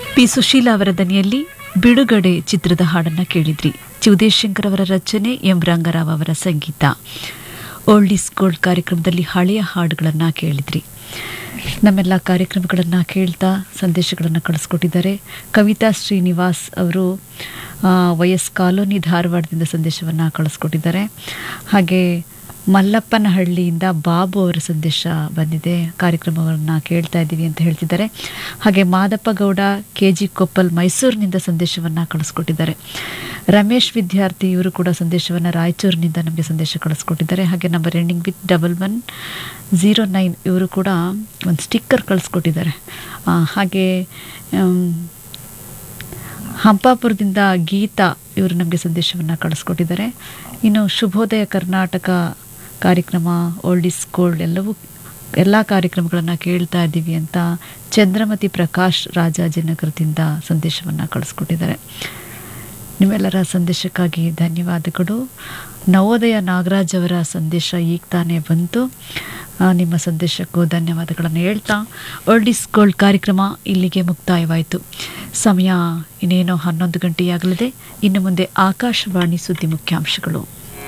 P Sushila ಅವರ ದನಿಯಲ್ಲಿ ಬಿಡುಗಡೆ ಚಿತ್ರದ ಹಾಡನ್ನ ಕೇಳಿದ್ರಿ ಚಿವುದೇಶ್ ಶಂಕರ್ ಅವರ ರಚನೆ ಎಂ ರಂಗರಾವ್ ಅವರ ಸಂಗೀತ ಓಲ್ಡ್ ಈಸ್ ಗೋಲ್ಡ್ ಕಾರ್ಯಕ್ರಮದಲ್ಲಿ ಹಳೆಯ ಹಾಡುಗಳನ್ನು ಕೇಳಿದ್ರಿ ನಮ್ಮೆಲ್ಲ ಕಾರ್ಯಕ್ರಮಗಳನ್ನು ಕೇಳ್ತಾ ಸಂದೇಶಗಳನ್ನು ಕಳಿಸ್ಕೊಟ್ಟಿದ್ದಾರೆ ಕವಿತಾ ಶ್ರೀನಿವಾಸ್ ಅವರು ಆ, ವೈಎಸ್ ಕಾಲೋನಿ ಧಾರವಾಡದಿಂದ ಸಂದೇಶವನ್ನು ಕಳಿಸ್ಕೊಟ್ಟಿದ್ದಾರೆ ಹಾಗೆ ಮಲ್ಲಪ್ಪನಹಳ್ಳಿಯಿಂದ ಬಾಬು ಅವರ ಸಂದೇಶ ಬಂದಿದೆ ಕಾರ್ಯಕ್ರಮವನ್ನು ಕೇಳ್ತಾ ಇದ್ದೀವಿ ಅಂತ ಹೇಳ್ತಿದ್ದಾರೆ ಹಾಗೆ ಮಾದಪ್ಪ ಗೌಡ ಕೆ ಜಿ ಕೊಪ್ಪಲ್ ಮೈಸೂರಿನಿಂದ ಸಂದೇಶವನ್ನು ಕಳಿಸ್ಕೊಟ್ಟಿದ್ದಾರೆ ರಮೇಶ್ ವಿದ್ಯಾರ್ಥಿ ಇವರು ಕೂಡ ಸಂದೇಶವನ್ನು ರಾಯಚೂರಿನಿಂದ ನಮಗೆ ಸಂದೇಶ ಕಳಿಸ್ಕೊಟ್ಟಿದ್ದಾರೆ ಹಾಗೆ number ending with double one zero nine ಇವರು ಕೂಡ ಒಂದು ಸ್ಟಿಕ್ಕರ್ ಕಳಿಸ್ಕೊಟ್ಟಿದ್ದಾರೆ ಆ, ಹಾಗೆ ಆಮ್, ಹಂಪಾಪುರದಿಂದ ಗೀತಾ ಇವರು ನಮಗೆ ಸಂದೇಶವನ್ನು ಕಳಿಸ್ಕೊಟ್ಟಿದ್ದಾರೆ ಇನ್ನು ಶುಭೋದಯ ಕರ್ನಾಟಕ ಕಾರ್ಯಕ್ರಮ ಓಲ್ಡ್ ಇಸ್ ಗೋಲ್ಡ್ ಎಲ್ಲವೂ ಎಲ್ಲ ಕಾರ್ಯಕ್ರಮಗಳನ್ನು ಕೇಳ್ತಾ ಇದ್ದೀವಿ ಅಂತ ಚಂದ್ರಮತಿ ಪ್ರಕಾಶ್ ರಾಜಾಜಿನಗರದಿಂದ ಸಂದೇಶವನ್ನು ಕಳಿಸ್ಕೊಟ್ಟಿದ್ದಾರೆ ನಿಮ್ಮೆಲ್ಲರ ಸಂದೇಶಕ್ಕಾಗಿ ಧನ್ಯವಾದಗಳು ನವೋದಯ ನಾಗರಾಜ್ ಅವರ ಸಂದೇಶ ಈಗ ತಾನೇ ಬಂತು ಆ, ನಿಮ್ಮ ಸಂದೇಶಕ್ಕೂ ಧನ್ಯವಾದಗಳನ್ನು ಹೇಳ್ತಾ ಓಲ್ಡ್ ಇಸ್ ಗೋಲ್ಡ್ ಕಾರ್ಯಕ್ರಮ ಇಲ್ಲಿಗೆ ಮುಕ್ತಾಯವಾಯಿತು ಸಮಯ ಇನ್ನೇನೋ ಹನ್ನೊಂದು ಗಂಟೆಯಾಗಲಿದೆ ಇನ್ನು ಮುಂದೆ ಆಕಾಶವಾಣಿ ಸುದ್ದಿ ಮುಖ್ಯಾಂಶಗಳು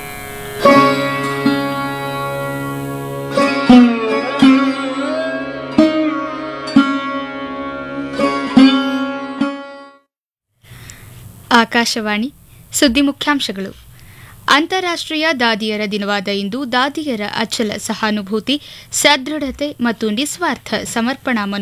ಆಕಾಶವಾಣಿ ಸುದ್ದಿ ಮುಖ್ಯಾಂಶಗಳು ಅಂತಾರಾಷ್ಟ್ರೀಯ ದಾದಿಯರ ದಿನವಾದ ಇಂದು ದಾದಿಯರ ಅಚಲ ಸಹಾನುಭೂತಿ ಸದೃಢತೆ ಮತ್ತು ನಿಸ್ವಾರ್ಥ ಸಮರ್ಪಣಾ